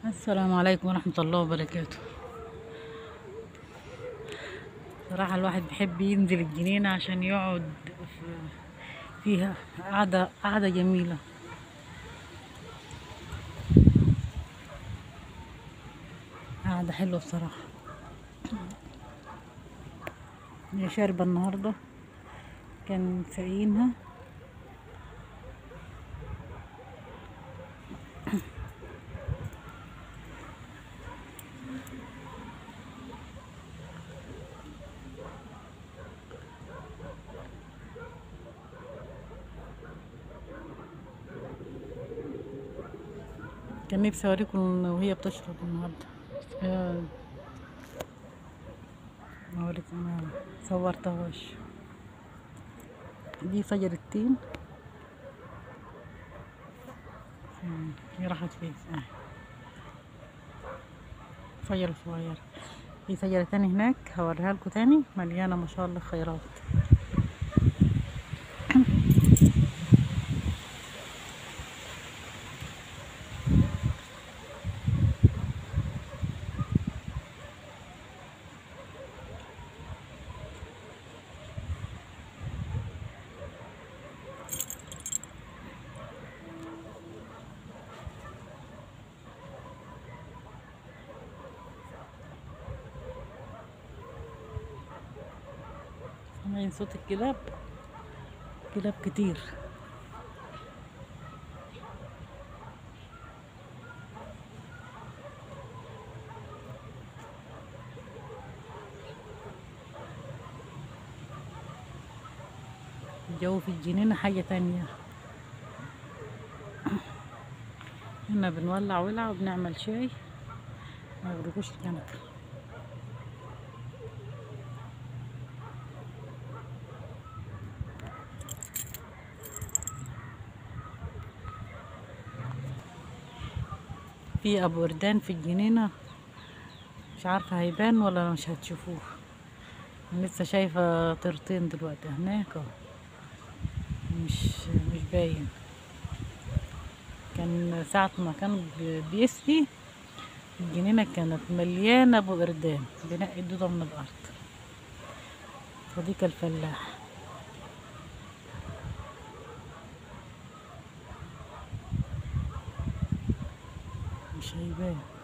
السلام عليكم ورحمة الله وبركاته صراحة الواحد بيحب ينزل الجنينة عشان يقعد في- فيها قعدة قعدة جميلة قعدة حلوة بصراحة هي شاربة النهاردة كان ساقيينها كان نفسي اوريكم وهي بتشرب النهارده بس هي- ما اوريكم ما صورتهاش دي شجرة تين فين؟ هي راحت فين آه. شجرة صغيرة في شجرة تاني هناك هوريها لكم تاني مليانة ما شاء الله خيرات سامعين صوت الكلاب كلاب كتير الجو في الجنينة حاجة تانية هنا بنولع ولعة وبنعمل شاي ما يوريكوش الكنكة في ابو وردان في الجنينة مش عارفة هيبان ولا مش هتشوفوه أنا لسه شايفة طيرتين دلوقتي هناك اهو مش مش باين كان ساعة ما كان بي- بيسقي الجنينة كانت مليانة أبو قردان بنقي الدودة من الأرض صديق الفلاح مش هيبان